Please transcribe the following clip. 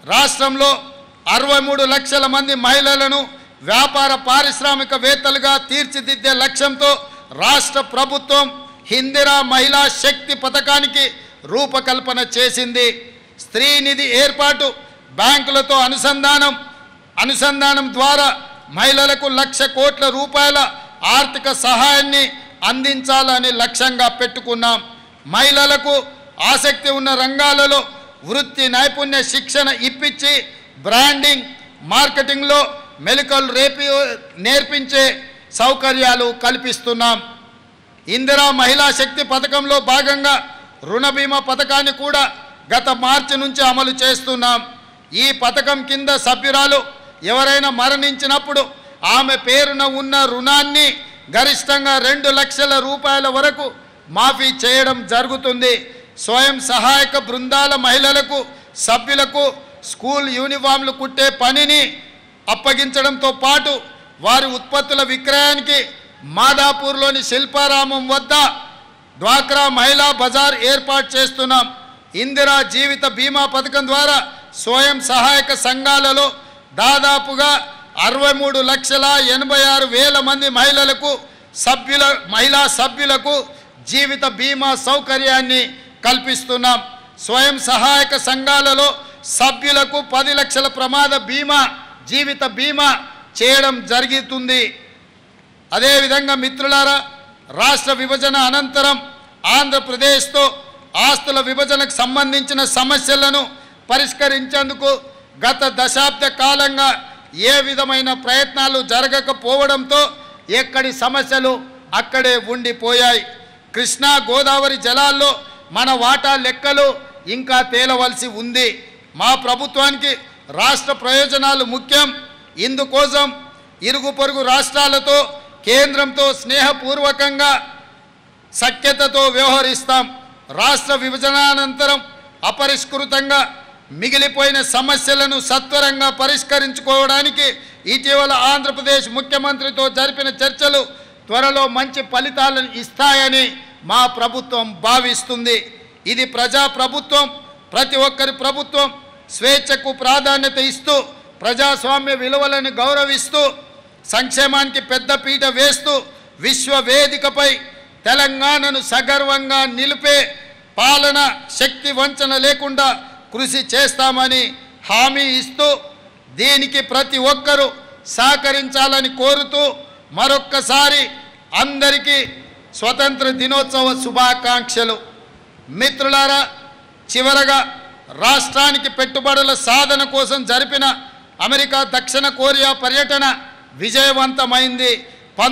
రాష్ట్రంలో అరవై మూడు లక్షల మంది మహిళలను వ్యాపార పారిశ్రామికవేత్తలుగా తీర్చిదిద్దే లక్ష్యంతో రాష్ట్ర ప్రభుత్వం హిందిరా మహిళా శక్తి పథకానికి రూపకల్పన చేసింది స్త్రీ నిధి ఏర్పాటు బ్యాంకులతో అనుసంధానం అనుసంధానం ద్వారా మహిళలకు లక్ష కోట్ల రూపాయల ఆర్థిక సహాయాన్ని అందించాలని లక్ష్యంగా పెట్టుకున్నాం మహిళలకు ఆసక్తి ఉన్న రంగాలలో వృత్తి నైపుణ్య శిక్షణ ఇప్పించి బ్రాండింగ్ మార్కెటింగ్లో మెలకువలు రేపి నేర్పించే సౌకర్యాలు కల్పిస్తున్నాం ఇందిరా మహిళా శక్తి పథకంలో భాగంగా రుణ బీమా పథకాన్ని కూడా గత మార్చి నుంచి అమలు చేస్తున్నాం ఈ పథకం కింద సభ్యురాలు ఎవరైనా మరణించినప్పుడు ఆమె పేరున ఉన్న రుణాన్ని గరిష్టంగా రెండు లక్షల రూపాయల వరకు మాఫీ చేయడం జరుగుతుంది స్వయం సహాయక బృందాల మహిళలకు సభ్యులకు స్కూల్ యూనిఫామ్లు కుట్టే పనిని అప్పగించడంతో పాటు వారి ఉత్పత్తుల విక్రయానికి మాదాపూర్లోని శిల్పారామం వద్ద డ్వాక్రా మహిళా బజార్ ఏర్పాటు చేస్తున్నాం ఇందిరా జీవిత బీమా పథకం ద్వారా స్వయం సహాయక సంఘాలలో దాదాపుగా అరవై మూడు లక్షల ఎనభై ఆరు వేల మంది మహిళలకు సభ్యుల మహిళా సభ్యులకు జీవిత బీమా సౌకర్యాన్ని కల్పిస్తున్నాం స్వయం సహాయక సంఘాలలో సభ్యులకు పది లక్షల ప్రమాద బీమా జీవిత బీమా చేయడం జరుగుతుంది అదేవిధంగా మిత్రులారా రాష్ట్ర విభజన అనంతరం ఆంధ్రప్రదేశ్తో ఆస్తుల విభజనకు సంబంధించిన సమస్యలను పరిష్కరించేందుకు గత దశాబ్ద కాలంగా ఏ విధమైన ప్రయత్నాలు జరగకపోవడంతో ఎక్కడి సమస్యలు అక్కడే ఉండిపోయాయి కృష్ణా గోదావరి జలాల్లో మన వాటా లెక్కలు ఇంకా తేలవలసి ఉంది మా ప్రభుత్వానికి రాష్ట్ర ప్రయోజనాలు ముఖ్యం ఇందుకోసం ఇరుగు పొరుగు రాష్ట్రాలతో కేంద్రంతో స్నేహపూర్వకంగా సఖ్యతతో వ్యవహరిస్తాం రాష్ట్ర విభజనానంతరం అపరిష్కృతంగా మిగిలిపోయిన సమస్యలను సత్వరంగా పరిష్కరించుకోవడానికి ఇటీవల ఆంధ్రప్రదేశ్ ముఖ్యమంత్రితో జరిపిన చర్చలు త్వరలో మంచి ఫలితాలను ఇస్తాయని మా ప్రభుత్వం భావిస్తుంది ఇది ప్రజా ప్రభుత్వం ప్రతి ఒక్కరి ప్రభుత్వం స్వేచ్ఛకు ప్రాధాన్యత ఇస్తూ ప్రజాస్వామ్య విలువలను గౌరవిస్తూ సంక్షేమానికి పెద్దపీట వేస్తూ విశ్వ వేదికపై తెలంగాణను సగర్వంగా నిలిపే పాలన శక్తి వంచన లేకుండా కృషి చేస్తామని హామీ ఇస్తూ దీనికి ప్రతి ఒక్కరూ సహకరించాలని కోరుతూ మరొక్కసారి అందరికీ స్వతంత్ర దినోత్సవ శుభాకాంక్షలు మిత్రులారా చివరగా రాష్ట్రానికి పెట్టుబడుల సాధన కోసం జరిపిన అమెరికా దక్షిణ కొరియా పర్యటన విజయవంతమైంది